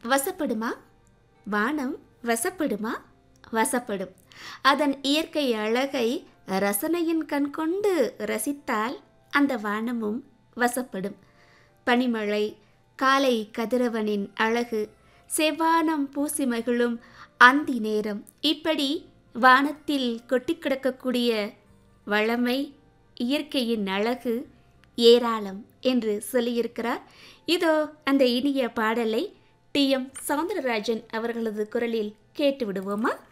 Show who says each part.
Speaker 1: வசப்படுமா வானம் வசப்படுமா வசப்படும் அதன் இயற்கை அழகை ரசனையின் கண் கொண்டு ரசித்தால் அந்த வானமும் வசப்படும் பனிமழை காலை கதிரவனின் அழகு செவ்வானம் பூசி மகிழும் அந்தி நேரம் இப்படி வானத்தில் கொட்டி கிடக்கக்கூடிய வளமை இயற்கையின் அழகு ஏராளம் என்று சொல்லியிருக்கிறார் இதோ அந்த இனிய பாடலை டி எம் சவுந்தரராஜன் அவர்களது குரலில் கேட்டு விடுவோமா